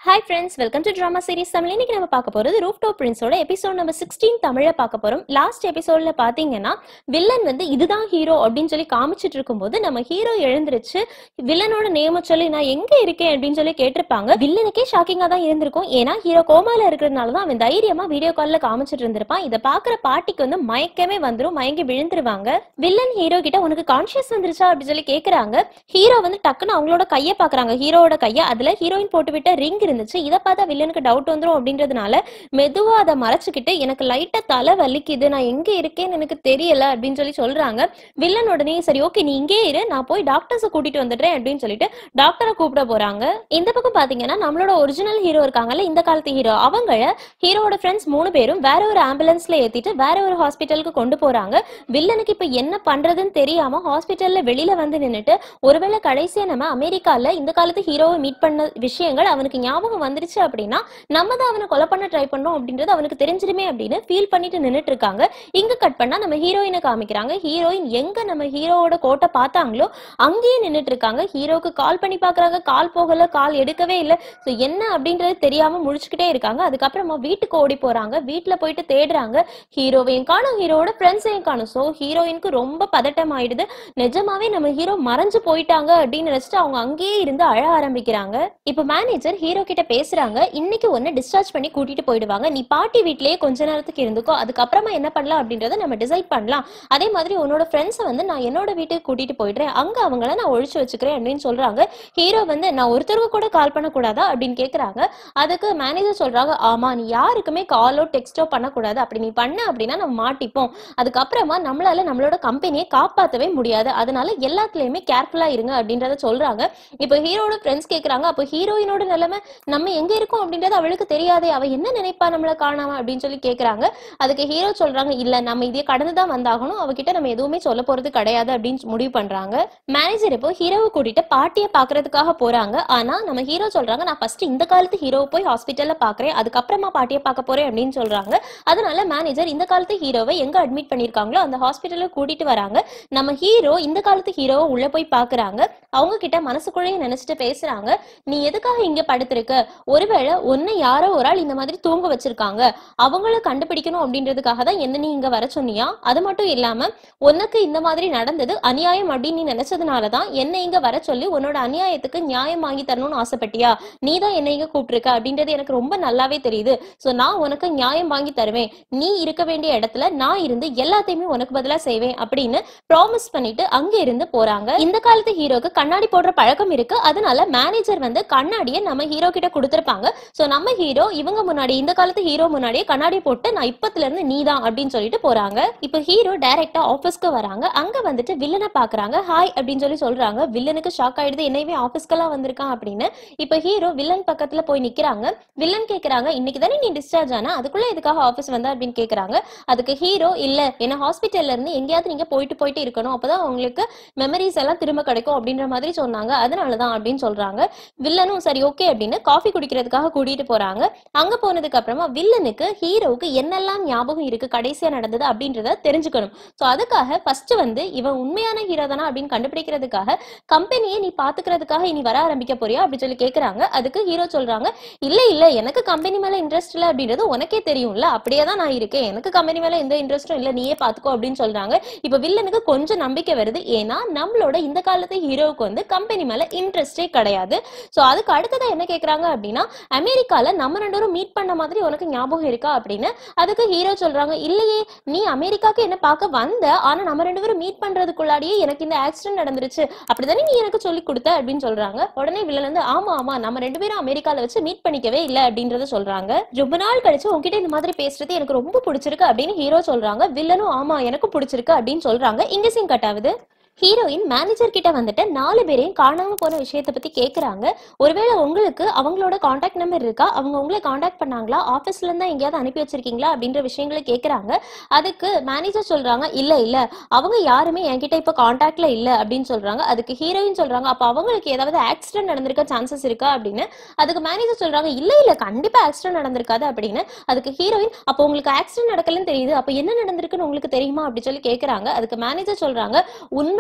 hi friends welcome to drama series Tamil இன்னைக்கு நம்ம பார்க்க போறது ரூஃப் டாப் பிரின்ஸோட எபிசோட் நம்பர் சிக்ஸ்டீன் தமிழ பார்க்க போறோம் லாஸ்ட் எபிசோட்ல பாத்தீங்கன்னா வில்லன் வந்து இதுதான் ஹீரோ அப்படின்னு சொல்லி காமிச்சிட்டு இருக்கும்போது நம்ம ஹீரோ எழுந்திருச்சு வில்லனோட நேம சொல்லி நான் எங்க இருக்கேன் அப்படின்னு சொல்லி கேட்டிருப்பாங்க வில்லனுக்கே ஷாக்கிங்கா தான் இருந்திருக்கும் ஏன்னா ஹீரோ கோமால இருக்கிறதுனால தான் அவன் தைரியமா வீடியோ கால்ல காமிச்சிட்டு இருந்திருப்பான் இதை பாக்குற பாட்டிக்கு வந்து மயக்கமே வந்துரும் மயங்கி விழுந்துருவாங்க வில்லன் ஹீரோ கிட்ட உனக்கு கான்சியஸ் வந்துருச்சா அப்படின்னு சொல்லி கேக்குறாங்க ஹீரோ வந்து டக்குன்னு அவங்களோட கையை பாக்குறாங்க ஹீரோவோட கையை அதுல ஹீரோயின் போட்டு விட்ட ரிங் இருந்துச்சு இதை பார்த்தா வில்லனுக்கு டவுட் வந்துரும் அப்படின்றதுனால மெதுவா அதை மறைச்சுக்கிட்டு எனக்கு லைட்டா தலை வலிக்குது நான் எங்க இருக்கேன்னு எனக்கு தெரியல அப்படின்னு சொல்லி சொல்றாங்க வில்லன் உடனே சரி ஓகே நீ இங்கே இரு நான் போய் டாக்டர்ஸை கூட்டிட்டு வந்துடுறேன் அப்படின்னு சொல்லிட்டு டாக்டரை கூப்பிட போறாங்க இந்த பக்கம் பாத்தீங்கன்னா நம்மளோட ஒரிஜினல் ஹீரோ இருக்காங்கல்ல இந்த காலத்து ஹீரோ அவங்கள ஹீரோவோட ஃப்ரெண்ட்ஸ் மூணு பேரும் வேற ஒரு ஆம்புலன்ஸ்ல ஏத்திட்டு வேற ஒரு ஹாஸ்பிட்டலுக்கு கொண்டு போறாங்க வில்லனுக்கு இப்ப என்ன பண்றதுன்னு தெரியாம ஹாஸ்பிட்டல்ல வெளியில வந்து நின்னுட்டு ஒருவேளை கடைசியா நம்ம அமெரிக்கால இந்த காலத்து ஹீரோவை மீட் பண்ண விஷயங்கள் அவனுக்கு ஞாபகம் வந்துருச்சு அப்படின்னா நம்ம தான் அவனை கொலை பண்ண ட்ரை பண்ணோம் அப்படின்றது அவனுக்கு தெரிஞ்சிருமே அப்படின்னு ஃபீல் பண்ணிட்டு நின்னுட்டு இருக்காங்க இங்க கட் பண்ணா நம்ம ஹீரோயினை காமிக்கிறாங்க ஹீரோயின் எங்க நம்ம ஹீரோவோட கோட்டை பார்த்தாங்களோ அங்கேயே நின்னுட்டு இருக்காங்க ஹீரோக்கு கால் பண்ணி பாக்குறாங்க கால் போகல கால் எடுக்கவே இல்லை ஸோ என்ன அப்படின்றது தெரியாம முழிச்சுக்கிட்டே இருக்காங்க அதுக்கப்புறமா வீட்டுக்கு ஓடி போறாங்க வீட்டுல போயிட்டு தேடுறாங்க ஹீரோவையும் காணும் ஹீரோவோட ஃப்ரெண்ட்ஸையும் காணும் ஸோ ஹீரோயினுக்கு ரொம்ப பதட்டம் ஆயிடுது நிஜமாவே நம்ம ஹீரோ மறைஞ்சு போயிட்டாங்க அப்படின்னு நினைச்சிட்டு அவங்க அங்கேயே இருந்து அழ ஆரம்பிக்கிறாங்க இப்போ மேனேஜர் ஹீரோ கிட்ட பேசுறாங்க இன்னைக்கு ஒன்னு டிஸ்சார்ஜ் பண்ணி கூட்டிட்டு போயிடுவாங்க நீ பாட்டி வீட்லயே கொஞ்ச நேரத்துக்கு இருந்துக்கோ அதுக்கப்புறமா என்ன பண்ணலாம் அப்படின்றத நம்ம டிசைட் பண்ணலாம் அதே மாதிரி உன்னோட ஃப்ரெண்ட்ஸை வந்து நான் என்னோட வீட்டுக்கு கூட்டிட்டு போயிடுறேன் அங்க அவங்கள நான் ஒழிச்சு வச்சுக்கிறேன் அப்படின்னு சொல்றாங்க ஹீரோ வந்து நான் ஒருத்தருக்கு கூட கால் பண்ணக்கூடாதா அப்படின்னு கேக்குறாங்க அதுக்கு மேனேஜர் சொல்றாங்க ஆமா நீ யாருக்குமே காலோ டெக்ஸ்டோ பண்ணக்கூடாது அப்படி நீ பண்ண அப்படின்னா நம்ம மாட்டிப்போம் அதுக்கப்புறமா நம்மளால நம்மளோட கம்பெனியை காப்பாற்றவே முடியாது அதனால எல்லாத்துலயுமே கேர்ஃபுல்லா இருங்க அப்படின்றத சொல்றாங்க இப்போ ஹீரோட ஃப்ரெண்ட்ஸ் கேக்குறாங்க அப்போ ஹீரோயினோட நிலைமை நம்ம எங்க இருக்கோம் அப்படின்றது அவளுக்கு தெரியாதே அவ என்ன நினைப்பா நம்மள காணாம அப்படின்னு சொல்லி கேக்குறாங்க அதுக்கு ஹீரோ சொல்றாங்க இல்ல நம்ம இதை கடந்து தான் வந்தாகணும் அவகிட்ட நம்ம எதுவுமே சொல்ல போறது கிடையாது அப்படின்னு முடிவு பண்றாங்க மேனேஜர் இப்போ ஹீரோவை கூட்டிட்டு பாட்டியை பாக்குறதுக்காக போறாங்க ஆனா நம்ம ஹீரோ சொல்றாங்க நான் ஃபர்ஸ்ட் இந்த காலத்து ஹீரோவை போய் ஹாஸ்பிட்டல்ல பாக்குறேன் அதுக்கப்புறமா பாட்டியை பார்க்க போறேன் அப்படின்னு சொல்றாங்க அதனால மேனேஜர் இந்த காலத்து ஹீரோவை எங்க அட்மிட் பண்ணிருக்காங்களோ அந்த ஹாஸ்பிட்டல்ல கூட்டிட்டு வராங்க நம்ம ஹீரோ இந்த காலத்து ஹீரோவை உள்ள போய் பாக்குறாங்க அவங்க கிட்ட மனசுக்குள்ளேயே நினைச்சிட்டு பேசுறாங்க நீ எதுக்காக இங்க படுத்திருக்க ஒருவேளை உன்னை யாரோ ஒரு ஆள் இந்த மாதிரி தூங்க வச்சிருக்காங்க அவங்கள கண்டுபிடிக்கணும் அப்படின்றதுக்காக தான் என்ன நீ இங்க வர சொன்னியா அது மட்டும் இல்லாம உனக்கு இந்த மாதிரி நடந்தது அநியாயம் அப்படின்னு நீ நினைச்சதுனால தான் என்னை இங்க வர சொல்லி உன்னோட அநியாயத்துக்கு நியாயம் வாங்கி தரணும்னு ஆசைப்பட்டியா நீ தான் என்னை இங்க கூப்பிட்டிருக்க அப்படின்றது எனக்கு ரொம்ப நல்லாவே தெரியுது சோ நான் உனக்கு நியாயம் வாங்கி தருவேன் நீ இருக்க வேண்டிய இடத்துல நான் இருந்து எல்லாத்தையுமே உனக்கு பதிலா செய்வேன் அப்படின்னு ப்ராமிஸ் பண்ணிட்டு அங்க இருந்து போறாங்க இந்த காலத்து ஹீரோக்கு கண்ணாடி போடுற பழக்கம் இருக்கு அதனால மேனேஜர் வந்து கண்ணாடியை நம்ம ஹீரோ கிட்ட கொடுத்திருப்பாங்க சோ நம்ம ஹீரோ இவங்க முன்னாடி இந்த காலத்து ஹீரோ முன்னாடியே கண்ணாடி போட்டு நான் இப்பத்துல இருந்து நீ தான் அப்படின்னு சொல்லிட்டு போறாங்க இப்போ ஹீரோ டைரக்டா ஆபீஸ்க்கு வராங்க அங்க வந்துட்டு வில்லனை பாக்குறாங்க ஹாய் அப்படின்னு சொல்லி சொல்றாங்க வில்லனுக்கு ஷாக் ஆயிடுது என்னவே ஆபீஸ்க்கெல்லாம் வந்திருக்கான் அப்படின்னு இப்போ ஹீரோ வில்லன் பக்கத்துல போய் நிக்கிறாங்க வில்லன் கேக்குறாங்க இன்னைக்கு தானே நீ டிஸ்சார்ஜ் ஆனா அதுக்குள்ள எதுக்காக ஆபீஸ் வந்த அப்படின்னு கேக்குறாங்க அதுக்கு ஹீரோ இல்ல என்ன ஹாஸ்பிட்டல்ல இருந்து எங்கேயாவது நீங்க போயிட்டு போயிட்டு இருக்கணும் அப்பதான் உங்களுக்கு மெமரிஸ் எல்லாம் திரும்ப கிடைக்கும் அப்படின்ற மாதிரி சொன்னாங்க அதனாலதான் அப்படின்னு சொல்றாங்க வில்லனும் சரி ஓகே அப்படின்னு காஃபி குடிக்கிறதுக்காக கூட்டிட்டு போறாங்க அங்க போனதுக்கு அப்புறமா வில்லனுக்கு ஹீரோவுக்கு என்னெல்லாம் ஞாபகம் இருக்கு கடைசியா நடந்தது அப்படின்றத தெரிஞ்சுக்கணும் சோ அதுக்காக ஃபர்ஸ்ட் வந்து இவன் உண்மையான ஹீரோ தானா அப்படின்னு கண்டுபிடிக்கிறதுக்காக கம்பெனியை நீ பாத்துக்கிறதுக்காக இனி வர ஆரம்பிக்க போறியா அப்படின்னு சொல்லி கேக்குறாங்க அதுக்கு ஹீரோ சொல்றாங்க இல்ல இல்ல எனக்கு கம்பெனி மேல இன்ட்ரெஸ்ட் இல்ல அப்படின்றது உனக்கே தெரியும்ல அப்படியே தான் நான் இருக்கேன் எனக்கு கம்பெனி மேல எந்த இன்ட்ரெஸ்டும் இல்ல நீயே பாத்துக்கோ அப்படின்னு சொல்றாங்க இப்ப வில்லனுக்கு கொஞ்சம் நம்பிக்கை வருது ஏன்னா நம்மளோட இந்த காலத்து ஹீரோவுக்கு வந்து கம்பெனி மேல இன்ட்ரெஸ்டே கிடையாது சோ அதுக்கு அடுத்ததா என்ன கேக்குறாங்க அப்படின்னா அமெரிக்கால நம்ம ரெண்டு பேரும் மீட் பண்ண மாதிரி உனக்கு ஞாபகம் இருக்கா அப்படின்னு அதுக்கு ஹீரோ சொல்றாங்க இல்லையே நீ அமெரிக்காக்கு என்ன பார்க்க வந்த ஆனா நம்ம ரெண்டு பேரும் மீட் பண்றதுக்குள்ளாடியே எனக்கு இந்த ஆக்சிடென்ட் நடந்துருச்சு அப்படிதானே நீ எனக்கு சொல்லி கொடுத்த அப்படின்னு சொல்றாங்க உடனே வில்லன் வந்து ஆமா ஆமா நம்ம ரெண்டு பேரும் அமெரிக்கால வச்சு மீட் பண்ணிக்கவே இல்ல அப்படின்றத சொல்றாங்க ரொம்ப நாள் கழிச்சு உங்ககிட்ட இந்த மாதிரி பேசுறது எனக்கு ரொம்ப பிடிச்சிருக்கு அப்படின்னு ஹீரோ சொல்றாங்க வில்லனும் ஆமா எனக்கும் பிடிச்சிருக்கு அப்படின்னு சொல்றாங்க இங்க சீன் கட் ஆகுது ஹீரோயின் மேனேஜர் கிட்ட வந்துட்டு நாலு பேரையும் காணாம போன விஷயத்த பத்தி கேக்குறாங்க ஒருவேளை உங்களுக்கு அவங்களோட காண்டாக்ட் நம்பர் இருக்கா அவங்க உங்களை காண்டாக்ட் பண்ணாங்களா ஆபீஸ்ல இருந்தா எங்கேயாவது அனுப்பி வச்சிருக்கீங்களா அப்படின்ற விஷயங்களை கேக்குறாங்க அதுக்கு மேனேஜர் சொல்றாங்க இல்ல இல்ல அவங்க யாருமே என்கிட்ட இப்ப காண்டாக்ட்ல இல்ல அப்படின்னு சொல்றாங்க அதுக்கு ஹீரோயின் சொல்றாங்க அப்ப அவங்களுக்கு ஏதாவது ஆக்சிடென்ட் நடந்திருக்க சான்சஸ் இருக்கா அப்படின்னு அதுக்கு மேனேஜர் சொல்றாங்க இல்ல இல்ல கண்டிப்பா ஆக்சிடென்ட் நடந்திருக்காது அப்படின்னு அதுக்கு ஹீரோயின் அப்போ உங்களுக்கு ஆக்சிடென்ட் நடக்கலன்னு தெரியுது அப்ப என்ன நடந்திருக்குன்னு உங்களுக்கு தெரியுமா அப்படி சொல்லி கேக்குறாங்க அதுக்கு மேனேஜர் சொல்றாங்க உண்மை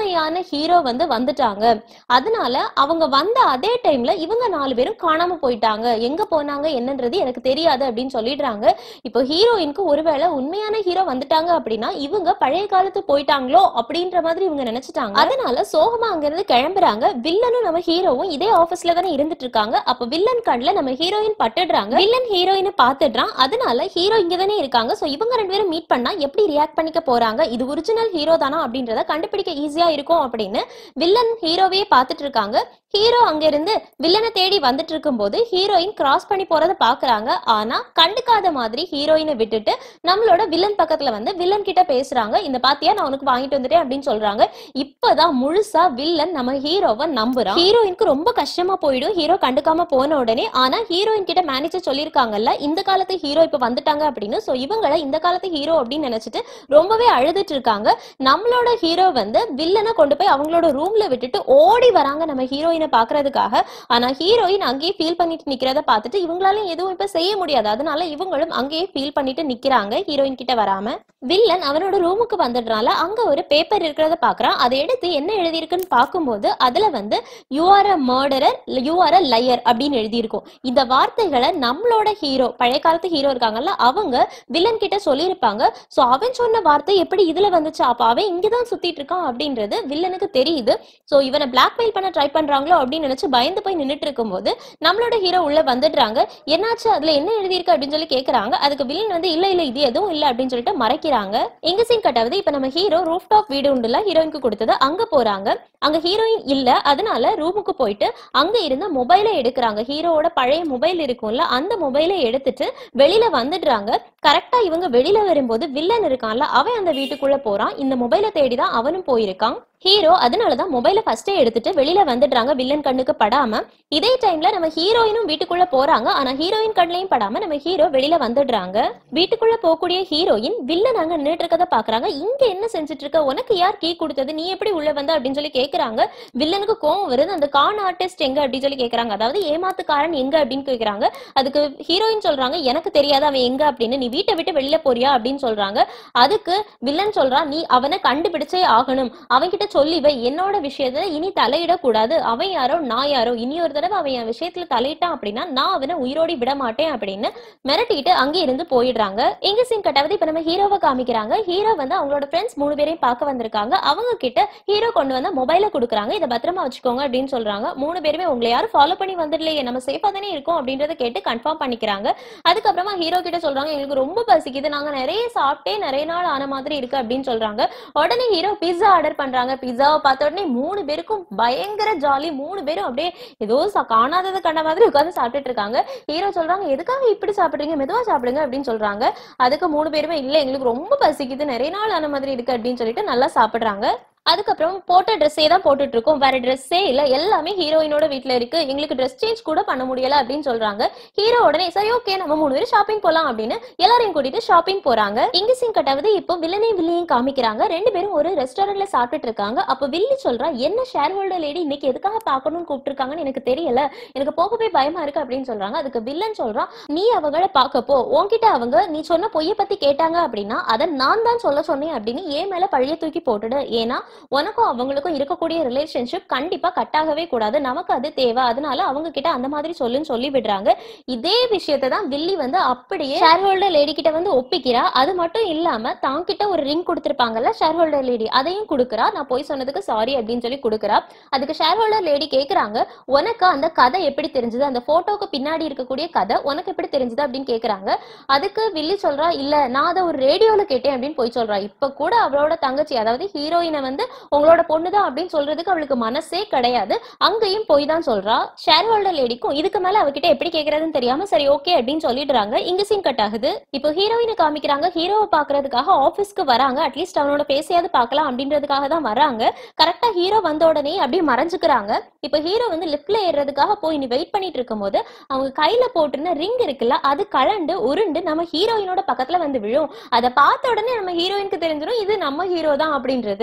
உண்மையான ஹீரோ வந்து வந்துட்டாங்க அதனால அவங்க வந்த அதே டைம்ல இவங்க நாலு பேரும் காணாம போயிட்டாங்க எங்க போனாங்க என்னன்றது எனக்கு தெரியாது அப்படின்னு சொல்லிடுறாங்க இப்போ ஹீரோயினுக்கு ஒருவேளை உண்மையான ஹீரோ வந்துட்டாங்க அப்படின்னா இவங்க பழைய காலத்து போயிட்டாங்களோ அப்படின்ற மாதிரி இவங்க நினைச்சிட்டாங்க அதனால சோகமா அங்க இருந்து கிளம்புறாங்க வில்லனும் நம்ம ஹீரோவும் இதே ஆபீஸ்ல தானே இருந்துட்டு இருக்காங்க அப்ப வில்லன் கண்ணுல நம்ம ஹீரோயின் பட்டுடுறாங்க வில்லன் ஹீரோயினை பாத்துடுறான் அதனால ஹீரோ இங்க தானே இருக்காங்க சோ இவங்க ரெண்டு பேரும் மீட் பண்ணா எப்படி ரியாக்ட் பண்ணிக்க போறாங்க இது ஒரிஜினல் ஹீரோ தானா அப்படின்றத கண்டுபிடிக்க ஈஸியா இருக்கும் அப்படின்னு வில்லன் ஹீரோவையே பார்த்துட்டு இருக்காங்க ஹீரோ அங்க இருந்து வில்லனை தேடி வந்துட்டு இருக்கும்போது ஹீரோயின் கிராஸ் பண்ணி போறத பாக்குறாங்க ஆனா கண்டுக்காத மாதிரி ஹீரோயினை விட்டுட்டு நம்மளோட வில்லன் பக்கத்துல வந்து வில்லன் கிட்ட பேசுறாங்க இந்த பாத்தியா நான் உனக்கு வாங்கிட்டு வந்துட்டேன் அப்படின்னு சொல்றாங்க இப்பதான் முழுசா வில்லன் நம்ம ஹீரோவை நம்புறான் ஹீரோயினுக்கு ரொம்ப கஷ்டமா போயிடும் ஹீரோ கண்டுக்காம போன உடனே ஆனா ஹீரோயின் கிட்ட மேனேஜர் சொல்லியிருக்காங்கல்ல இந்த காலத்து ஹீரோ இப்ப வந்துட்டாங்க அப்படின்னு சோ இவங்கள இந்த காலத்து ஹீரோ அப்படின்னு நினைச்சிட்டு ரொம்பவே அழுதுட்டு இருக்காங்க நம்மளோட ஹீரோ வந்து வில்லனை கொண்டு போய் அவங்களோட ரூம்ல விட்டுட்டு ஓடி வராங்க நம்ம ஹீரோயினை பாக்குறதுக்காக ஆனா ஹீரோயின் அங்கேயே ஃபீல் பண்ணிட்டு நிக்கிறத பார்த்துட்டு இவங்களால எதுவும் இப்ப செய்ய முடியாது அதனால இவங்களும் அங்கேயே ஃபீல் பண்ணிட்டு நிக்கிறாங்க ஹீரோயின் கிட்ட வராம வில்லன் அவனோட ரூமுக்கு வந்துடுறால அங்க ஒரு பேப்பர் இருக்கிறத பாக்குறான் அதை எடுத்து என்ன எழுதியிருக்குன்னு பார்க்கும்போது அதுல வந்து you are a murderer you are a liar அப்படின்னு எழுதியிருக்கும் இந்த வார்த்தைகளை நம்மளோட ஹீரோ பழைய காலத்து ஹீரோ இருக்காங்கல்ல அவங்க வில்லன் கிட்ட சொல்லியிருப்பாங்க சோ அவன் சொன்ன வார்த்தை எப்படி இதுல வந்துச்சு அப்ப அவன் இங்கதான் சுத்திட்டு இருக்கான் அப்படின்றது வில்லனுக்கு தெரியுது சோ இவனை பிளாக்மெயில் பண்ண ட்ரை பண்றாங்களோ அப்படின்னு நினைச்சு பயந்து போய் நின்னுட்டு இருக்கும்போது நம்மளோட ஹீரோ உள்ள வந்துடுறாங்க என்னாச்சு அதுல என்ன எழுதியிருக்கு அப்படின்னு சொல்லி கேக்குறாங்க அதுக்கு வில்லன் வந்து இல்ல இல்ல இது எதுவும் இல்ல அப்படின்னு சொல்லிட்டு மறைக்கிறாங்க எங்க சீன் கட்டாவது இப்ப நம்ம ஹீரோ ரூஃப் டாப் வீடு உண்டுல ஹீரோயினுக்கு கொடுத்தது அங்க போறாங்க அங்க ஹீரோயின் இல்ல அதனால ரூமுக்கு போயிட்டு அங்க இருந்த மொபைலை எடுக்கிறாங்க ஹீரோவோட பழைய மொபைல் இருக்கும்ல அந்த மொபைலை எடுத்துட்டு வெளியில வந்துடுறாங்க கரெக்டா இவங்க வெளியில வரும்போது வில்லன் இருக்கான்ல அவன் அந்த வீட்டுக்குள்ள போறான் இந்த மொபைலை தேடிதான் அவனும் போயிருக்கான் ஹீரோ அதனாலதான் மொபைலை ஃபர்ஸ்டே எடுத்துட்டு வெளியில வந்துடுறாங்க வில்லன் கண்ணுக்கு படாம இதே டைம்ல நம்ம ஹீரோயினும் வீட்டுக்குள்ள போறாங்க ஆனா ஹீரோயின் கண்ணையும் படாம நம்ம ஹீரோ வெளியில வந்துடுறாங்க வீட்டுக்குள்ள போகக்கூடிய ஹீரோயின் வில்லன் அங்க நின்னுட்டு இருக்கத பாக்குறாங்க இங்க என்ன செஞ்சுட்டு இருக்க உனக்கு யார் கீ கொடுத்தது நீ எப்படி உள்ள வந்த அப்படின்னு சொல்லி கேக்குறாங்க வில்லனுக்கு கோவம் வருது அந்த கான் ஆர்டிஸ்ட் எங்க அப்படின்னு சொல்லி கேக்குறாங்க அதாவது ஏமாத்துக்காரன் எங்க அப்படின்னு கேக்குறாங்க அதுக்கு ஹீரோயின் சொல்றாங்க எனக்கு தெரியாது அவன் எங்க அப்படின்னு நீ வீட்டை விட்டு வெளியில போறியா அப்படின்னு சொல்றாங்க அதுக்கு வில்லன் சொல்றான் நீ அவனை கண்டுபிடிச்சே ஆகணும் அவன்கிட்ட சொல்லி வை என்னோட விஷயத்துல இனி தலையிடக்கூடாது அவன் யாரோ நான் யாரோ இனி ஒரு தடவை அவன் என் விஷயத்துல தலையிட்டான் அப்படின்னா நான் அவனை உயிரோடி விட மாட்டேன் அப்படின்னு மிரட்டிட்டு அங்கே இருந்து போயிடுறாங்க எங்க சீன் கட்டாவது இப்ப நம்ம ஹீரோவை காமிக்கிறாங்க ஹீரோ வந்து அவங்களோட ஃப்ரெண்ட்ஸ் மூணு பேரையும் பார்க்க வந்திருக்காங்க அவங்க கிட்ட ஹீரோ கொண்டு வந்த மொபைலை கொடுக்குறாங்க இதை பத்திரமா வச்சுக்கோங்க அப்படின்னு சொல்றாங்க மூணு பேருமே உங்களை யாரும் ஃபாலோ பண்ணி வந்துடலையே நம்ம சேஃபா தானே இருக்கோம் அப்படின்றத கேட்டு கன்ஃபார்ம் பண்ணிக்கிறாங்க அதுக்கப்புறமா ஹீரோ கிட்ட சொல்றாங்க எங்களுக்கு ரொம்ப பசிக்குது நாங்க நிறைய சாப்பிட்டே நிறைய நாள் ஆன மாதிரி இருக்கு அப்படின்னு சொல்றாங்க உடனே ஹீரோ பிஸா ஆர்டர் பண்றாங்க பிஸாவை பார்த்த உடனே மூணு பேருக்கும் பயங்கர ஜாலி மூணு பேரும் அப்படியே ஏதோ ச- காணாதது கண்ட மாதிரி உட்கார்ந்து சாப்பிட்டுட்டு இருக்காங்க ஹீரோ சொல்றாங்க எதுக்காக இப்படி சாப்பிடுறீங்க மெதுவா சாப்பிடுங்க அப்படின்னு சொல்றாங்க அதுக்கு மூணு பேருமே இல்ல எங்களுக்கு ரொம்ப பசிக்குது நிறைய நாள் ஆன மாதிரி இருக்கு அப்படின்னு சொல்லிட்டு நல்லா சாப்பிடுறாங்க அதுக்கப்புறம் போட்ட ட்ரெஸ்ஸே தான் போட்டுட்டு இருக்கோம் வேற ட்ரெஸ்ஸே இல்ல எல்லாமே ஹீரோயினோட வீட்ல இருக்கு எங்களுக்கு ட்ரெஸ் சேஞ்ச் கூட பண்ண முடியல அப்படின்னு சொல்றாங்க ஹீரோ உடனே சரி ஓகே நம்ம மூணு பேரும் ஷாப்பிங் போலாம் அப்படின்னு எல்லாரையும் கூட்டிட்டு ஷாப்பிங் போறாங்க இங்க சீன் கட்டாவது இப்போ வில்லனையும் வில்லியும் காமிக்கிறாங்க ரெண்டு பேரும் ஒரு ரெஸ்டாரண்ட்ல சாப்பிட்டுட்டு இருக்காங்க அப்ப வில்லி சொல்றா என்ன ஷேர் ஹோல்டர் லேடி இன்னைக்கு எதுக்காக பார்க்கணும்னு கூப்பிட்டுருக்காங்கன்னு எனக்கு தெரியல எனக்கு போகவே பயமா இருக்கு அப்படின்னு சொல்றாங்க அதுக்கு வில்லன் சொல்றான் நீ அவங்கள பார்க்க போ உன்கிட்ட அவங்க நீ சொன்ன பொய்ய பத்தி கேட்டாங்க அப்படின்னா அதை நான் தான் சொல்ல சொன்னேன் அப்படின்னு ஏன் மேல பழைய தூக்கி போட்டுடு ஏன்னா உனக்கும் அவங்களுக்கும் இருக்கக்கூடிய ரிலேஷன்ஷிப் கண்டிப்பா கட் ஆகவே கூடாது நமக்கு அது தேவை அதனால அவங்க கிட்ட அந்த மாதிரி சொல்லுன்னு சொல்லி விடுறாங்க இதே விஷயத்தை தான் வில்லி வந்து அப்படியே ஷேர் ஹோல்டர் லேடி கிட்ட வந்து ஒப்பிக்கிறா அது மட்டும் இல்லாம தான் கிட்ட ஒரு ரிங் கொடுத்திருப்பாங்கல்ல ஷேர் ஹோல்டர் லேடி அதையும் கொடுக்குறா நான் போய் சொன்னதுக்கு சாரி அப்படின்னு சொல்லி கொடுக்குறா அதுக்கு ஷேர் ஹோல்டர் லேடி கேக்குறாங்க உனக்கு அந்த கதை எப்படி தெரிஞ்சது அந்த போட்டோக்கு பின்னாடி இருக்கக்கூடிய கதை உனக்கு எப்படி தெரிஞ்சது அப்படின்னு கேக்குறாங்க அதுக்கு வில்லி சொல்றா இல்ல நான் அதை ஒரு ரேடியோல கேட்டேன் அப்படின்னு போய் சொல்றா இப்ப கூட அவளோட தங்கச்சி அதாவது ஹீரோயினை வந்து உங்களோட பொண்ணுதான் அப்படின்னு சொல்றதுக்கு அவளுக்கு மனசே கிடையாது அங்கேயும் போய் தான் சொல்றா ஷேர் ஹோல்டர் லேடிக்கும் இதுக்கு மேல அவகிட்ட எப்படி கேக்குறதுன்னு தெரியாம சரி ஓகே அப்படின்னு சொல்லிடுறாங்க இங்க சீன் கட் ஆகுது இப்போ ஹீரோயினை காமிக்கிறாங்க ஹீரோவை பாக்குறதுக்காக ஆபீஸ்க்கு வராங்க அட்லீஸ்ட் அவனோட பேசியாவது பார்க்கலாம் அப்படின்றதுக்காக தான் வராங்க கரெக்டா ஹீரோ வந்த உடனே அப்படியே மறைஞ்சுக்கிறாங்க இப்போ ஹீரோ வந்து லிப்ட்ல ஏறுறதுக்காக போய் நீ வெயிட் பண்ணிட்டு இருக்கும்போது அவங்க கையில போட்டிருந்த ரிங் இருக்குல்ல அது கலண்டு உருண்டு நம்ம ஹீரோயினோட பக்கத்துல வந்து விழும் அதை பார்த்த உடனே நம்ம ஹீரோயினுக்கு தெரிஞ்சிடும் இது நம்ம ஹீரோ தான் அப்படின்றது அதனால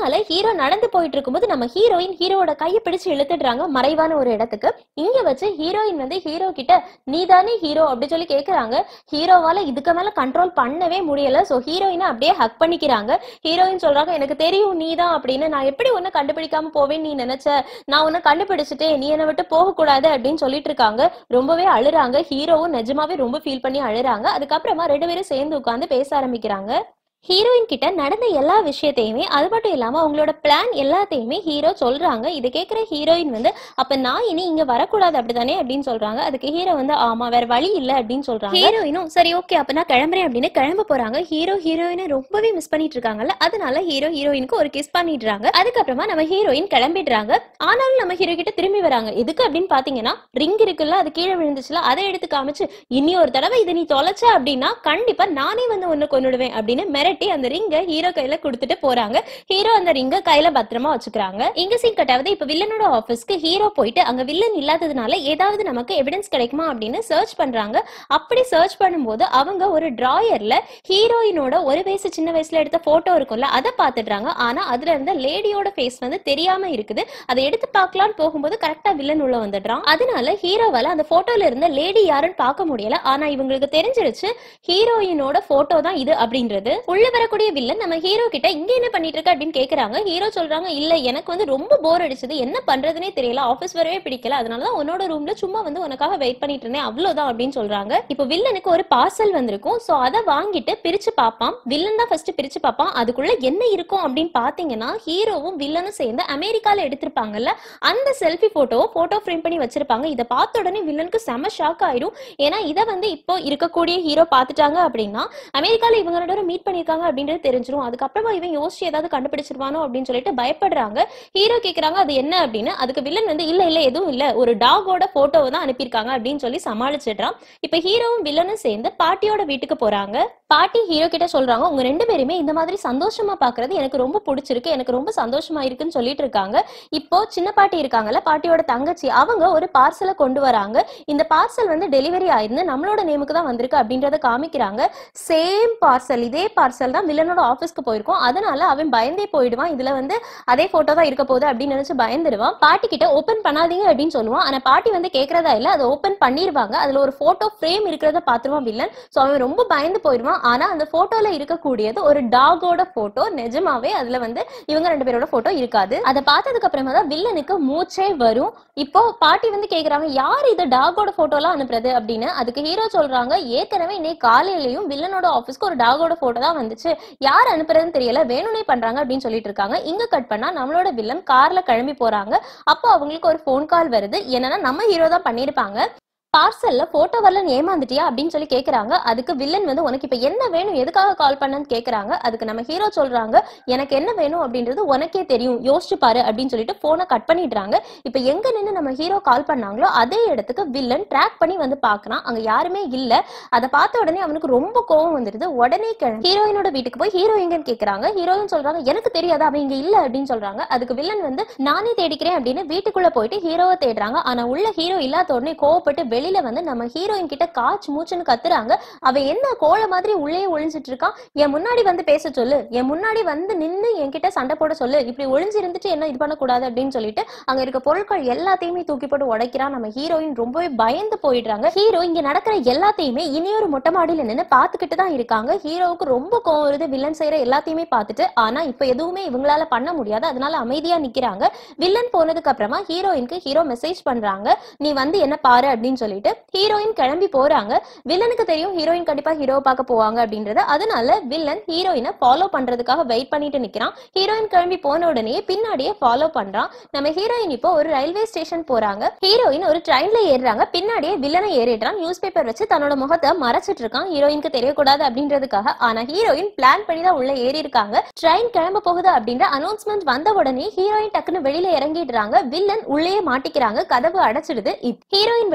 அதனால ஹீரோ நடந்து போயிட்டு இருக்கும்போது நம்ம ஹீரோயின் ஹீரோவோட கையை பிடிச்சு இழுத்துடுறாங்க மறைவான ஒரு இடத்துக்கு இங்க வச்சு ஹீரோயின் வந்து ஹீரோ கிட்ட நீதானே ஹீரோ அப்படி சொல்லி கேக்குறாங்க ஹீரோவால இதுக்கு மேல கண்ட்ரோல் பண்ணவே முடியல சோ ஹீரோயினை அப்படியே ஹக் பண்ணிக்கிறாங்க ஹீரோயின் சொல்றாங்க எனக்கு தெரியும் நீதான் அப்படின்னு நான் எப்படி உன்னை கண்டுபிடிக்காம போவேன்னு நீ நினைச்ச நான் உன்னை கண்டுபிடிச்சிட்டேன் நீ என்னை விட்டு போக கூடாது அப்படின்னு சொல்லிட்டு இருக்காங்க ரொம்பவே அழுறாங்க ஹீரோவும் நிஜமாவே ரொம்ப ஃபீல் பண்ணி அழுறாங்க அதுக்கப்புறமா ரெண்டு பேரும் சேர்ந்து உட்காந்து பேச ஆரம்பிக்கிறாங்க ஹீரோயின் கிட்ட நடந்த எல்லா விஷயத்தையுமே அது மட்டும் இல்லாம அவங்களோட பிளான் எல்லாத்தையுமே ஹீரோ சொல்றாங்க இதை கேட்கிற ஹீரோயின் வந்து அப்ப நான் இனி இங்க வரக்கூடாது அப்படிதானே அப்படின்னு சொல்றாங்க அதுக்கு ஹீரோ வந்து ஆமா வேற வழி இல்ல அப்படின்னு சொல்றாங்க ஹீரோயினும் சரி ஓகே அப்ப நான் கிளம்புறேன் அப்படின்னு கிளம்ப போறாங்க ஹீரோ ஹீரோயினை ரொம்பவே மிஸ் பண்ணிட்டு இருக்காங்கல்ல அதனால ஹீரோ ஹீரோயினுக்கு ஒரு கிஸ் பண்ணிடுறாங்க அதுக்கப்புறமா நம்ம ஹீரோயின் கிளம்பிடுறாங்க ஆனாலும் நம்ம ஹீரோ கிட்ட திரும்பி வராங்க எதுக்கு அப்படின்னு பாத்தீங்கன்னா ரிங் இருக்குல்ல அது கீழே விழுந்துச்சுல அதை எடுத்து காமிச்சு இனி ஒரு தடவை இதை நீ தொலைச்ச அப்படின்னா கண்டிப்பா நானே வந்து ஒன்னு கொன்னுடுவேன் அப்படின்னு மிரட்டி அந்த ரிங்கை ஹீரோ கையில கொடுத்துட்டு போறாங்க ஹீரோ அந்த ரிங்கை கையில பத்திரமா வச்சுக்கிறாங்க இங்க சீன் கட்டாவது இப்ப வில்லனோட ஆபீஸ்க்கு ஹீரோ போயிட்டு அங்க வில்லன் இல்லாததுனால ஏதாவது நமக்கு எவிடன்ஸ் கிடைக்குமா அப்படின்னு சர்ச் பண்றாங்க அப்படி சர்ச் பண்ணும்போது அவங்க ஒரு டிராயர்ல ஹீரோயினோட ஒரு வயசு சின்ன வயசுல எடுத்த போட்டோ இருக்கும்ல அதை பாத்துடுறாங்க ஆனா அதுல இருந்த லேடியோட ஃபேஸ் வந்து தெரியாம இருக்குது அதை எடுத்து பார்க்கலாம்னு போகும்போது கரெக்டா வில்லன் உள்ள வந்துடுறான் அதனால ஹீரோவால அந்த போட்டோல இருந்த லேடி யாருன்னு பார்க்க முடியல ஆனா இவங்களுக்கு தெரிஞ்சிருச்சு ஹீரோயினோட போட்டோ தான் இது அப்படின்றது உள்ள வரக்கூடிய வில்லன் நம்ம ஹீரோ கிட்ட இங்க என்ன பண்ணிட்டு இருக்க அப்படின்னு கேக்குறாங்க ஹீரோ சொல்றாங்க இல்ல எனக்கு வந்து ரொம்ப போர் அடிச்சது என்ன பண்றதுனே தெரியல ஆபீஸ் வரவே பிடிக்கல அதனாலதான் உன்னோட ரூம்ல சும்மா வந்து உனக்காக வெயிட் பண்ணிட்டு இருந்தேன் அவ்வளவுதான் அப்படின்னு சொல்றாங்க இப்போ வில்லனுக்கு ஒரு பார்சல் வந்திருக்கும் சோ அதை வாங்கிட்டு பிரிச்சு பார்ப்பான் வில்லன் தான் ஃபர்ஸ்ட் பிரிச்சு பார்ப்பான் அதுக்குள்ள என்ன இருக்கும் அப்படின்னு பாத்தீங்கன்னா ஹீரோவும் வில்லனும் சேர்ந்து அமெரிக்கால எடுத்திருப்பாங்கல்ல அந்த செல்ஃபி போட்டோவை போட்டோ ஃப்ரேம் பண்ணி வச்சிருப்பாங்க இதை பார்த்த உடனே வில்லனுக்கு செம ஷாக் ஆயிடும் ஏன்னா இதை வந்து இப்போ இருக்கக்கூடிய ஹீரோ பார்த்துட்டாங்க அப்படின்னா அமெரிக்கால இவங்க ரெண்டு பேரும் மீட் பண்ணிருக்காங்க அப்படின்றது தெரிஞ்சிரும் அதுக்கப்புறமா இவன் யோசிச்சு ஏதாவது கண்டுபிடிச்சிருவானோ அப்படின்னு சொல்லிட்டு பயப்படுறாங்க ஹீரோ கேக்குறாங்க அது என்ன அப்படின்னு அதுக்கு வில்லன் வந்து இல்ல இல்ல எதுவும் இல்ல ஒரு டாகோட போட்டோவை தான் அனுப்பியிருக்காங்க அப்படின்னு சொல்லி சமாளிச்சிடுறான் இப்ப ஹீரோவும் வில்லனும் சேர்ந்து பாட்டியோட வீட்டுக்கு போறாங்க பாட்டி ஹீரோ கிட்ட சொல்றாங்க உங்க ரெண்டு பேருமே இந்த மாதிரி சந்தோஷமா பாக்குறது எனக்கு ரொம்ப பிடிச்சிருக்கு எனக்கு ரொம்ப சந்தோஷமா இருக்குன்னு சொல்லிட்டு இருக்காங்க இப்போ சின்ன பாட்டி இருக்காங்கல்ல பாட்டியோட தங்கச்சி அவங்க ஒரு பார்சலை கொண்டு வராங்க இந்த பார்சல் வந்து டெலிவரி ஆயிருந்து நம்மளோட நேமுக்கு தான் வந்திருக்கு அப்படின்றத காமிக்கிறாங்க சேம் பார்சல் இதே பார்சல் தான் வில்லனோட ஆபீஸ்க்கு போயிருக்கோம் அதனால அவன் பயந்தே போயிடுவான் இதுல வந்து அதே போட்டோ தான் இருக்க போகுது அப்படின்னு நினைச்சு பயந்துடுவான் பாட்டி கிட்ட ஓபன் பண்ணாதீங்க அப்படின்னு சொல்லுவான் ஆனா பாட்டி வந்து கேக்குறதா இல்ல அதை ஓபன் பண்ணிருவாங்க அதுல ஒரு போட்டோ ஃப்ரேம் இருக்கிறத பாத்துருவான் வில்லன் சோ அவன் ரொம்ப பயந்து போயிடுவான் ஆனா அந்த போட்டோல இருக்கக்கூடியது ஒரு டாகோட போட்டோ நிஜமாவே அதுல வந்து இவங்க ரெண்டு பேரோட போட்டோ இருக்காது அதை பார்த்ததுக்கு அப்புறமா தான் வில்லனுக்கு மூச்சே வரும் இப்போ பாட்டி வந்து கேக்குறாங்க யார் இது டாகோட போட்டோலாம் அனுப்புறது அப்படின்னு அதுக்கு ஹீரோ சொல்றாங்க ஏற்கனவே இன்னைக்கு காலையிலயும் வில்லனோட ஆபீஸ்க்கு ஒரு டாகோட போட்டோ தான் வந்துச்சு யார் அனுப்புறதுன்னு தெரியல வேணும்னே பண்றாங்க அப்படின்னு சொல்லிட்டு இருக்காங்க இங்க கட் பண்ணா நம்மளோட வில்லன் கார்ல கிளம்பி போறாங்க அப்போ அவங்களுக்கு ஒரு ஃபோன் கால் வருது என்னன்னா நம்ம ஹீரோ தான் பண்ணிருப்பாங்க பார்சல்ல போட்டோ வரலன்னு ஏமாந்துட்டியா அப்படின்னு சொல்லி கேக்குறாங்க அதுக்கு வில்லன் வந்து உனக்கு இப்ப என்ன வேணும் எதுக்காக கால் பண்ணன்னு கேக்குறாங்க அதுக்கு நம்ம ஹீரோ சொல்றாங்க எனக்கு என்ன வேணும் அப்படின்றது உனக்கே தெரியும் யோசிச்சு பாரு அப்படின்னு சொல்லிட்டு போனை கட் பண்ணிடுறாங்க இப்ப எங்க நின்னு நம்ம ஹீரோ கால் பண்ணாங்களோ அதே இடத்துக்கு வில்லன் ட்ராக் பண்ணி வந்து பாக்குறான் அங்க யாருமே இல்ல அதை பார்த்த உடனே அவனுக்கு ரொம்ப கோவம் வந்துருது உடனே கிளம்பி ஹீரோயினோட வீட்டுக்கு போய் ஹீரோ எங்கன்னு கேக்குறாங்க ஹீரோயின் சொல்றாங்க எனக்கு தெரியாது அவன் இங்க இல்ல அப்படின்னு சொல்றாங்க அதுக்கு வில்லன் வந்து நானே தேடிக்கிறேன் அப்படின்னு வீட்டுக்குள்ள போயிட்டு ஹீரோவை தேடுறாங்க ஆனா உள்ள ஹீரோ இல்லாத உடனே கோவப்பட்டு வெளியில வந்து நம்ம ஹீரோயின் கிட்ட காச்சு மூச்சுன்னு கத்துறாங்க அவ என்ன கோழ மாதிரி உள்ளே ஒளிஞ்சிட்டு இருக்கான் என் முன்னாடி வந்து பேச சொல்லு என் முன்னாடி வந்து நின்னு என்கிட்ட சண்டை போட சொல்லு இப்படி ஒளிஞ்சு இருந்துட்டு என்ன இது பண்ணக்கூடாது அப்படின்னு சொல்லிட்டு அங்க இருக்க பொருட்கள் எல்லாத்தையுமே தூக்கி போட்டு உடைக்கிறான் நம்ம ஹீரோயின் ரொம்பவே பயந்து போயிடுறாங்க ஹீரோ இங்க நடக்கிற எல்லாத்தையுமே இனியொரு மொட்டை மாடியில நின்னு பாத்துக்கிட்டு தான் இருக்காங்க ஹீரோவுக்கு ரொம்ப கோவம் வருது வில்லன் செய்யற எல்லாத்தையுமே பார்த்துட்டு ஆனா இப்ப எதுவுமே இவங்களால பண்ண முடியாது அதனால அமைதியா நிக்கிறாங்க வில்லன் போனதுக்கு அப்புறமா ஹீரோயினுக்கு ஹீரோ மெசேஜ் பண்றாங்க நீ வந்து என்ன பாரு அப்படின்னு சொல்லிட்டு ஹீரோயின் கிளம்பி போறாங்க வில்லனுக்கு தெரியும் ஹீரோயின் கண்டிப்பா ஹீரோவை பார்க்க போவாங்க அப்படின்றது அதனால வில்லன் ஹீரோயினை ஃபாலோ பண்றதுக்காக வெயிட் பண்ணிட்டு நிக்கிறான் ஹீரோயின் கிளம்பி போன உடனே பின்னாடியே ஃபாலோ பண்றான் நம்ம ஹீரோயின் இப்போ ஒரு ரயில்வே ஸ்டேஷன் போறாங்க ஹீரோயின் ஒரு ட்ரெயின்ல ஏறுறாங்க பின்னாடியே வில்லனை ஏறிடுறான் நியூஸ் பேப்பர் வச்சு தன்னோட முகத்தை மறைச்சிட்டு இருக்கான் ஹீரோயினுக்கு தெரியக்கூடாது அப்படின்றதுக்காக ஆனா ஹீரோயின் பிளான் பண்ணி தான் உள்ள ஏறி இருக்காங்க ட்ரெயின் கிளம்ப போகுது அப்படின்ற அனௌன்ஸ்மெண்ட் வந்த உடனே ஹீரோயின் டக்குன்னு வெளியில இறங்கிடுறாங்க வில்லன் உள்ளே மாட்டிக்கிறாங்க கதவு அடைச்சிடுது இப்- ஹீரோயின் வெளியில வந்தாச்சு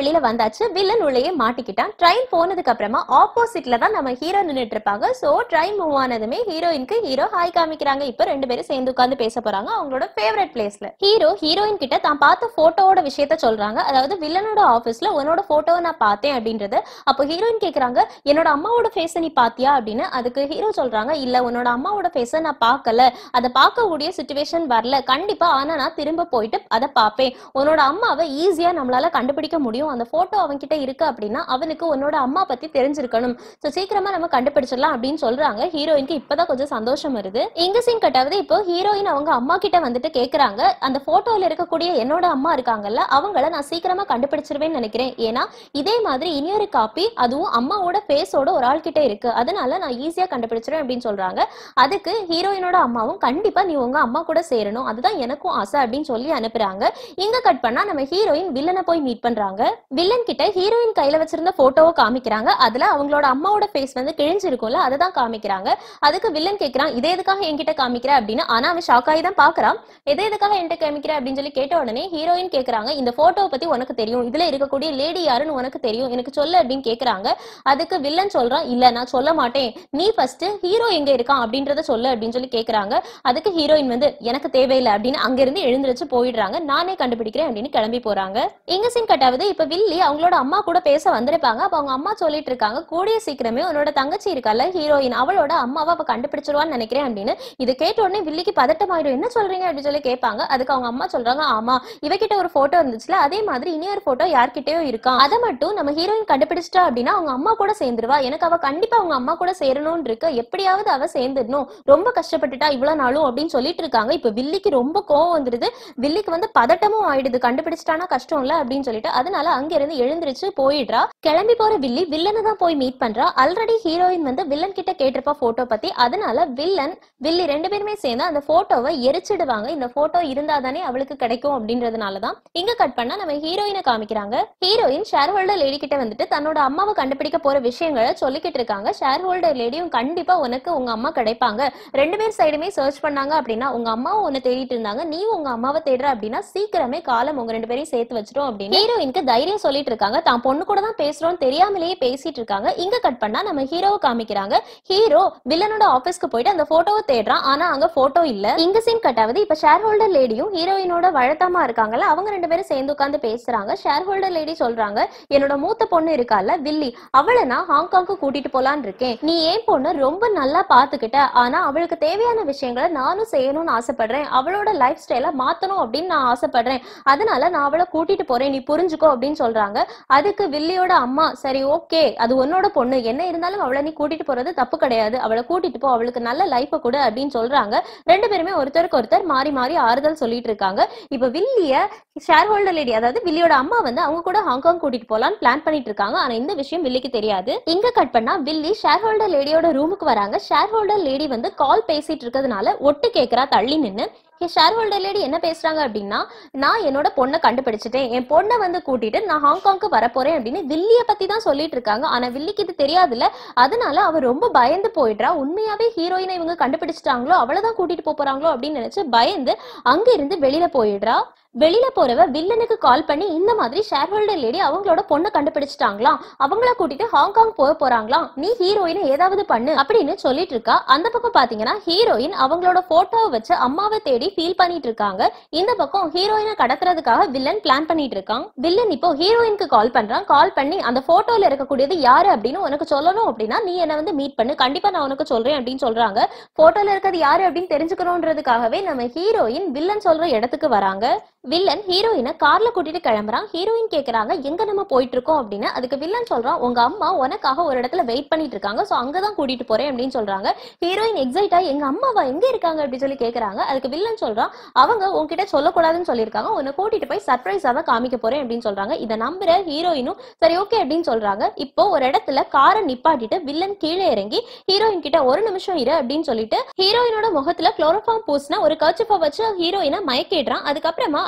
வந்தாச்சு வில்லன் உள்ளேயே மாட்டிக்கிட்டான் ட்ரெயின் போனதுக்கு அப்புறமா ஆப்போசிட்ல தான் நம்ம ஹீரோ நின்னுட்டு இருப்பாங்க சோ ட்ரெயின் மூவ் ஆனதுமே ஹீரோயினுக்கு ஹீரோ ஹாய் காமிக்கிறாங்க இப்ப ரெண்டு பேரும் சேர்ந்து உட்கார்ந்து பேச போறாங்க அவங்களோட ஃபேவரட் பிளேஸ்ல ஹீரோ ஹீரோயின் கிட்ட தான் பார்த்த போட்டோவோட விஷயத்த சொல்றாங்க அதாவது வில்லனோட ஆபீஸ்ல உன்னோட போட்டோவை நான் பார்த்தேன் அப்படின்றது அப்போ ஹீரோயின் கேக்குறாங்க என்னோட அம்மாவோட ஃபேஸ நீ பாத்தியா அப்படின்னு அதுக்கு ஹீரோ சொல்றாங்க இல்ல உன்னோட அம்மாவோட ஃபேஸ நான் பார்க்கல அதை பார்க்கக்கூடிய சுச்சுவேஷன் வரல கண்டிப்பா ஆனா நான் திரும்ப போயிட்டு அதை பார்ப்பேன் உன்னோட அம்மாவை ஈஸியா நம்மளால கண்டுபிடிக்க முடியும் அந்த போட்டோ அவன்கிட்ட இருக்கு அப்படின்னா அவனுக்கு உன்னோட அம்மா பத்தி தெரிஞ்சிருக்கணும் சோ சீக்கிரமா நம்ம கண்டுபிடிச்சிடலாம் அப்படின்னு சொல்றாங்க ஹீரோயினுக்கு இப்பதான் கொஞ்சம் சந்தோஷம் வருது எங்க சீன் கட்டாவது இப்போ ஹீரோயின் அவங்க அம்மா கிட்ட வந்துட்டு கேக்குறாங்க அந்த போட்டோல இருக்கக்கூடிய என்னோட அம்மா இருக்காங்கல்ல அவங்கள நான் சீக்கிரமா கண்டுபிடிச்சிருவேன்னு நினைக்கிறேன் ஏன்னா இதே மாதிரி இனியொரு காப்பி அதுவும் அம்மாவோட ஃபேஸோட ஒரு ஆள் கிட்ட இருக்கு அதனால நான் ஈஸியா கண்டுபிடிச்சிருவேன் அப்படின்னு சொல்றாங்க அதுக்கு ஹீரோயினோட அம்மாவும் கண்டிப்பா நீ உங்க அம்மா கூட சேரணும் அதுதான் எனக்கும் ஆசை அப்படின்னு சொல்லி அனுப்புறாங்க இங்க கட் பண்ணா நம்ம ஹீரோயின் வில்லனை போய் மீட் பண்றாங்க வில்லன் கிட்ட ஹீரோயின் கையில வச்சிருந்த போட்டோவை காமிக்கிறாங்க அதுல அவங்களோட அம்மாவோட ஃபேஸ் வந்து கிழிஞ்சிருக்கும்ல அதை தான் காமிக்கிறாங்க அதுக்கு வில்லன் கேக்குறான் இதே எதுக்காக என்கிட்ட காமிக்கிற அப்படின்னு ஆனா அவன் ஷாக் ஆகி தான் பாக்குறான் எதை எதுக்காக என்கிட்ட காமிக்கிற அப்படின்னு சொல்லி கேட்ட உடனே ஹீரோயின் கேக்குறாங்க இந்த போட்டோவை பத்தி உனக்கு தெரியும் இதுல இருக்கக்கூடிய லேடி யாருன்னு உனக்கு தெரியும் எனக்கு சொல்லு அப்படின்னு கேக்குறாங்க அதுக்கு வில்லன் சொல்றான் இல்ல நான் சொல்ல மாட்டேன் நீ ஃபர்ஸ்ட் ஹீரோ எங்க இருக்கான் அப்படின்றத சொல்லு அப்படின்னு சொல்லி கேக்குறாங்க அதுக்கு ஹீரோயின் வந்து எனக்கு தேவையில்லை அப்படின்னு அங்க இருந்து எழுந்திருச்சு போயிடுறாங்க நானே கண்டுபிடிக்கிறேன் அப்படின்னு கிளம்பி போறாங்க இங்க சீன் கட்டாவது இப்ப வில்லி அவங்களோட அம்மா கூட பேச வந்திருப்பாங்க அப்ப அவங்க அம்மா சொல்லிட்டு இருக்காங்க கூடிய சீக்கிரமே உன்னோட தங்கச்சி இருக்கால ஹீரோயின் அவளோட அம்மாவை அவ கண்டுபிடிச்சிருவான்னு நினைக்கிறேன் அப்படின்னு இதை கேட்ட உடனே வில்லிக்கு பதட்டமாயிடும் என்ன சொல்றீங்க அப்படின்னு சொல்லி கேட்பாங்க அதுக்கு அவங்க அம்மா சொல்றாங்க ஆமா இவகிட்ட ஒரு போட்டோ இருந்துச்சுல அதே மாதிரி இன்னொரு போட்டோ யார்கிட்டயோ இருக்கான் அதை மட்டும் நம்ம ஹீரோயின் கண்டுபிடிச்சிட்டா அப்படின்னா அவங்க அம்மா கூட சேர்ந்துருவா எனக்கு அவ கண்டிப்பா அவங்க அம்மா கூட சேரணும்னு இருக்கு எப்படியாவது அவ சேர்ந்துடணும் ரொம்ப கஷ்டப்பட்டுட்டா இவ்வளவு நாளும் அப்படின்னு சொல்லிட்டு இருக்காங்க இப்ப வில்லிக்கு ரொம்ப கோவம் வந்துருது வில்லிக்கு வந்து பதட்டமும் ஆயிடுது கண்டுபிடிச்சிட்டானா கஷ்டம் இல்ல அப்படின்னு சொல்லிட்டு அதனால அங்க இருந்து எழுந்திருச்சு போயிடுறா கிளம்பி போற வில்லி வில்லனை தான் போய் மீட் பண்றா ஆல்ரெடி ஹீரோயின் வந்து வில்லன் கிட்ட கேட்டிருப்பா போட்டோ பத்தி அதனால வில்லன் வில்லி ரெண்டு பேருமே சேர்ந்து அந்த போட்டோவை எரிச்சிடுவாங்க இந்த போட்டோ இருந்தா தானே அவளுக்கு கிடைக்கும் அப்படின்றதுனாலதான் இங்க கட் பண்ணா நம்ம ஹீரோயினை காமிக்கிறாங்க ஹீரோயின் ஷேர் ஹோல்டர் லேடி கிட்ட வந்துட்டு தன்னோட அம்மாவை கண்டுபிடிக்க போற விஷயங்களை சொல்லிக்கிட்டு இருக்காங்க ஷேர் ஹோல்டர் லேடியும் கண்டிப்பா உனக்கு உங்க அம்மா கிடைப்பாங்க ரெண்டு பேர் சைடுமே சர்ச் பண்ணாங்க அப்படின்னா உங்க அம்மாவும் உன்னை தேடிட்டு இருந்தாங்க நீ உங்க அம்மாவை தேடுற அப்படின்னா சீக்கிரமே காலம் உங்க ரெண்டு பேரையும் சேர்த்து வச்சிடும் அப்படின்னு ஹீரோயினுக்கு தைரியம் சொல்லிட்டு இருக்காங்க தான் பொண்ணு கூட தான் பேசுறோம் தெரியாமலேயே பேசிட்டு இருக்காங்க இங்க கட் பண்ணா நம்ம ஹீரோவை காமிக்கிறாங்க ஹீரோ வில்லனோட ஆபீஸ்க்கு போயிட்டு அந்த போட்டோவை தேடுறான் ஆனா அங்க போட்டோ இல்ல இங்க சீன் கட் ஆகுது இப்ப ஷேர் ஹோல்டர் லேடியும் ஹீரோயினோட வழத்தமா இருக்காங்கல்ல அவங்க ரெண்டு பேரும் சேர்ந்து உட்கார்ந்து பேசுறாங்க ஷேர் ஹோல்டர் லேடி சொல்றாங்க என்னோட மூத்த பொண்ணு இருக்கால வில்லி அவளை நான் ஹாங்காங்க்கு கூட்டிட்டு போலான்னு இருக்கேன் நீ ஏன் பொண்ணு ரொம்ப நல்லா பாத்துக்கிட்ட ஆனா அவளுக்கு தேவையான விஷயங்களை நானும் செய்யணும்னு ஆசைப்படுறேன் அவளோட லைஃப் ஸ்டைல மாத்தணும் அப்படின்னு நான் ஆசைப்படுறேன் அதனால நான் அவளை கூட்டிட்டு போறேன் நீ புரிஞ்சுக்கோ அப்படின்னு சொல்றாங்க அதுக்கு வில்லியோட அம்மா சரி ஓகே அது உன்னோட பொண்ணு என்ன இருந்தாலும் அவளை நீ கூட்டிட்டு போறது தப்பு கிடையாது அவளை கூட்டிட்டு போ அவளுக்கு நல்ல லைஃப கொடு அப்படின்னு சொல்றாங்க ரெண்டு பேருமே ஒருத்தருக்கு ஒருத்தர் மாறி மாறி ஆறுதல் சொல்லிட்டு இருக்காங்க இப்ப வில்லிய ஷேர் ஹோல்டர் லேடி அதாவது வில்லியோட அம்மா வந்து அவங்க கூட ஹாங்காங் கூட்டிட்டு போலான்னு பிளான் பண்ணிட்டு இருக்காங்க ஆனா இந்த விஷயம் வில்லிக்கு தெரியாது இங்க கட் பண்ணா வில்லி ஷேர் ஹோல்டர் லேடியோட ரூமுக்கு வராங்க ஷேர் ஹோல்டர் லேடி வந்து கால் பேசிட்டு இருக்கிறதுனால ஒட்டு கேக்குறா தள்ளி நின்னு ஷேர் ஹோல்டர் லேடி என்ன பேசுறாங்க அப்படின்னா நான் என்னோட பொண்ணை கண்டுபிடிச்சிட்டேன் என் பொண்ணை வந்து கூட்டிட்டு நான் ஹாங்காங்க்கு வரப்போறேன் அப்படின்னு வில்லிய பத்தி தான் சொல்லிட்டு இருக்காங்க ஆனா வில்லிக்கு இது தெரியாதுல்ல அதனால அவ ரொம்ப பயந்து போயிடுறா உண்மையாவே ஹீரோயினை இவங்க கண்டுபிடிச்சிட்டாங்களோ அவளதான் கூட்டிட்டு போப் போறாங்களோ அப்படின்னு நினைச்சு பயந்து அங்க இருந்து வெளியில போயிடுறா வெளியில போறவ வில்லனுக்கு கால் பண்ணி இந்த மாதிரி ஷேர் ஹோல்டர் லேடி அவங்களோட பொண்ணை கண்டுபிடிச்சிட்டாங்களாம் அவங்கள கூட்டிட்டு ஹாங்காங் போக போறாங்களாம் நீ ஹீரோயினை ஏதாவது பண்ணு அப்படின்னு சொல்லிட்டு இருக்கா அந்த பக்கம் பாத்தீங்கன்னா ஹீரோயின் அவங்களோட போட்டோவை வச்சு அம்மாவை தேடி ஃபீல் பண்ணிட்டு இருக்காங்க இந்த பக்கம் ஹீரோயினை கடத்துறதுக்காக வில்லன் பிளான் பண்ணிட்டு இருக்கான் வில்லன் இப்போ ஹீரோயினுக்கு கால் பண்றான் கால் பண்ணி அந்த போட்டோல இருக்கக்கூடியது யாரு அப்படின்னு உனக்கு சொல்லணும் அப்படின்னா நீ என்ன வந்து மீட் பண்ணு கண்டிப்பா நான் உனக்கு சொல்றேன் அப்படின்னு சொல்றாங்க போட்டோல இருக்கிறது யாரு அப்படின்னு தெரிஞ்சுக்கணுன்றதுக்காகவே நம்ம ஹீரோயின் வில்லன் சொல்ற இடத்துக்கு வராங்க வில்லன் ஹீரோயினை கார்ல கூட்டிட்டு கிளம்புறான் ஹீரோயின் கேக்குறாங்க எங்க நம்ம போயிட்டு இருக்கோம் அப்படின்னு அதுக்கு வில்லன் சொல்றான் உங்க அம்மா உனக்காக ஒரு இடத்துல வெயிட் பண்ணிட்டு இருக்காங்க சோ அங்கதான் கூட்டிட்டு போறேன் அப்படின்னு சொல்றாங்க ஹீரோயின் எக்ஸைட்டா எங்க அம்மாவா எங்க இருக்காங்க அப்படின்னு சொல்லி கேக்குறாங்க அதுக்கு வில்லன் சொல்றான் அவங்க உன்கிட்ட சொல்லக்கூடாதுன்னு சொல்லியிருக்காங்க உன்னை கூட்டிட்டு போய் சர்ப்ரைஸா தான் காமிக்க போறேன் அப்படின்னு சொல்றாங்க இதை நம்புற ஹீரோயினும் சரி ஓகே அப்படின்னு சொல்றாங்க இப்போ ஒரு இடத்துல காரை நிப்பாட்டிட்டு வில்லன் கீழே இறங்கி ஹீரோயின் கிட்ட ஒரு நிமிஷம் இரு அப்படின்னு சொல்லிட்டு ஹீரோயினோட முகத்துல குளோரோஃபார்ம் பூசின ஒரு கர்ச்சிஃபை வச்சு ஹீரோயினை மயக்கிடுறான் அதுக்கப்புறமா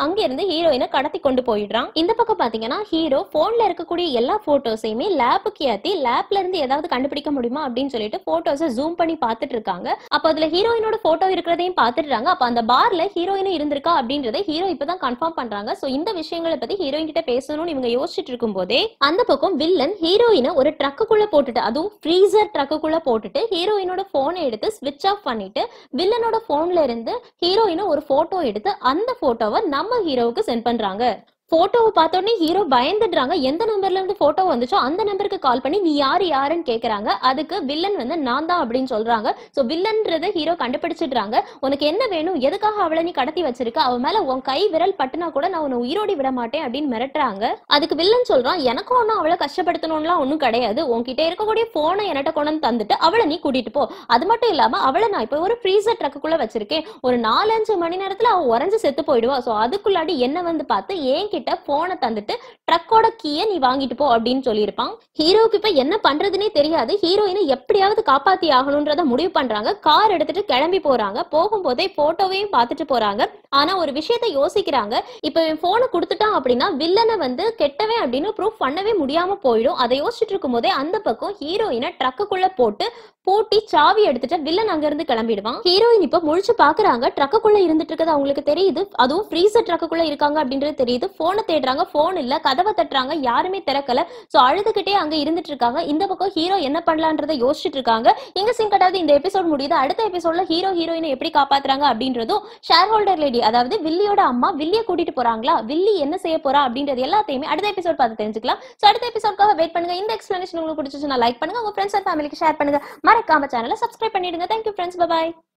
அங்க இருந்து ஹீரோயினை கடத்தி கொண்டு போயிடுறான் இந்த பக்கம் பாத்தீங்கன்னா ஹீரோ போன்ல இருக்கக்கூடிய எல்லா போட்டோஸையுமே லேபுக்கு ஏத்தி லேப்ல இருந்து ஏதாவது கண்டுபிடிக்க முடியுமா அப்படின்னு சொல்லிட்டு போட்டோஸை ஜூம் பண்ணி பார்த்துட்டு இருக்காங்க அப்ப அதுல ஹீரோயினோட போட்டோ இருக்கிறதையும் பார்த்துடுறாங்க அப்ப அந்த பார்ல ஹீரோயினும் இருந்திருக்கா அப்படின்றத ஹீரோ இப்பதான் கன்ஃபார்ம் பண்றாங்க சோ இந்த விஷயங்களை பத்தி ஹீரோயின் கிட்ட பேசணும்னு இவங்க யோசிச்சுட்டு இருக்கும் போதே அந்த பக்கம் வில்லன் ஹீரோயினை ஒரு ட்ரக்குக்குள்ள போட்டுட்டு அதுவும் ஃப்ரீசர் ட்ரக்குக்குள்ள போட்டுட்டு ஹீரோயினோட போனை எடுத்து ஸ்விட்ச் ஆஃப் பண்ணிட்டு வில்லனோட போன்ல இருந்து ஹீரோயினை ஒரு போட்டோ எடுத்து அந்த போட்டோவை நம்ம ஹீரோவுக்கு சென்ட் பண்றாங்க போட்டோவை பார்த்த உடனே ஹீரோ பயந்துடுறாங்க எந்த நம்பர்ல இருந்து போட்டோ வந்துச்சோ அந்த நம்பருக்கு கால் பண்ணி நீ யாரு யாருன்னு கேக்குறாங்க அதுக்கு வில்லன் வந்து நான் தான் அப்படின்னு சொல்றாங்க சோ வில்லன்றத ஹீரோ கண்டுபிடிச்சிடுறாங்க உனக்கு என்ன வேணும் எதுக்காக அவளை நீ கடத்தி வச்சிருக்க அவ மேல உன் கை விரல் பட்டுனா கூட நான் உன்னை உயிரோடி விட மாட்டேன் அப்படின்னு மிரட்டுறாங்க அதுக்கு வில்லன் சொல்றான் எனக்கும் ஒன்னும் அவளை கஷ்டப்படுத்தணும்லாம் ஒன்றும் கிடையாது உன்கிட்ட இருக்கக்கூடிய போனை என்கிட்ட கொண்டு வந்து தந்துட்டு அவளை நீ கூட்டிட்டு போ அது மட்டும் இல்லாம அவளை நான் இப்போ ஒரு ஃப்ரீசர் ட்ரக்குக்குள்ள வச்சிருக்கேன் ஒரு நாலஞ்சு மணி நேரத்துல அவ உறைஞ்சு செத்து போயிடுவா சோ அதுக்குள்ளாடி என்ன வந்து பார்த்து என் கிட்ட போனை தந்துட்டு ட்ரக்கோட கீயை நீ வாங்கிட்டு போ அப்படின்னு சொல்லியிருப்பான் ஹீரோவுக்கு இப்ப என்ன பண்றதுனே தெரியாது ஹீரோயினை எப்படியாவது காப்பாத்தி ஆகணும்ன்றத முடிவு பண்றாங்க கார் எடுத்துட்டு கிளம்பி போறாங்க போகும்போதே போட்டோவையும் பார்த்துட்டு போறாங்க ஆனா ஒரு விஷயத்த யோசிக்கிறாங்க இப்ப இவன் போனை கொடுத்துட்டான் அப்படின்னா வில்லனை வந்து கெட்டவன் அப்படின்னு ப்ரூவ் பண்ணவே முடியாம போயிடும் அதை யோசிச்சுட்டு இருக்கும் போதே அந்த பக்கம் ஹீரோயினை ட்ரக்குக்குள்ள போட்டு பூட்டி சாவி எடுத்துட்டு வில்லன் அங்க இருந்து கிளம்பிடுவான் ஹீரோயின் இப்ப முழிச்சு பாக்குறாங்க ட்ரக்குக்குள்ள இருந்துட்டு இருக்கிறது அவங்களுக்கு தெரியுது அதுவும் ஃப்ரீசர் ட்ரக்குக்குள்ள இருக்காங்க அப்படின்றது தெரியுது போனை தேடுறாங்க போன் இல்ல கதவை தட்டுறாங்க யாருமே திறக்கல சோ அழுதுகிட்டே அங்க இருந்துட்டு இருக்காங்க இந்த பக்கம் ஹீரோ என்ன பண்ணலான்றத யோசிச்சுட்டு இருக்காங்க எங்க சிங்கட்டாவது இந்த எபிசோட் முடியுது அடுத்த எபிசோட்ல ஹீரோ ஹீரோயினை எப்படி காப்பாத்துறாங்க அப்படின்றதும் ஷேர் ஹோல்டர் லேடி அதாவது வில்லியோட அம்மா வில்லிய கூட்டிட்டு போறாங்களா வில்லி என்ன செய்ய போறா அப்படின்றது எல்லாத்தையுமே அடுத்த எபிசோட் பார்த்து தெரிஞ்சுக்கலாம் சோ அடுத்த எபிசோட்காக வெயிட் பண்ணுங்க இந்த எக்ஸ்பிளனேஷன் உங்களுக்கு பிடிச்சிச்சுன்னா லைக் பண்ணுங்க உங்க ஃப்ரெண்ட்ஸ் அண்ட் ஃபேமிலிக்கு ஷேர் பண்ணுங்க மறக்காம சேனலை சப்ஸ்கிரைப் பண்ணிடுங்க தேங்க்யூ ஃப்ரெண்ட்ஸ் பாய்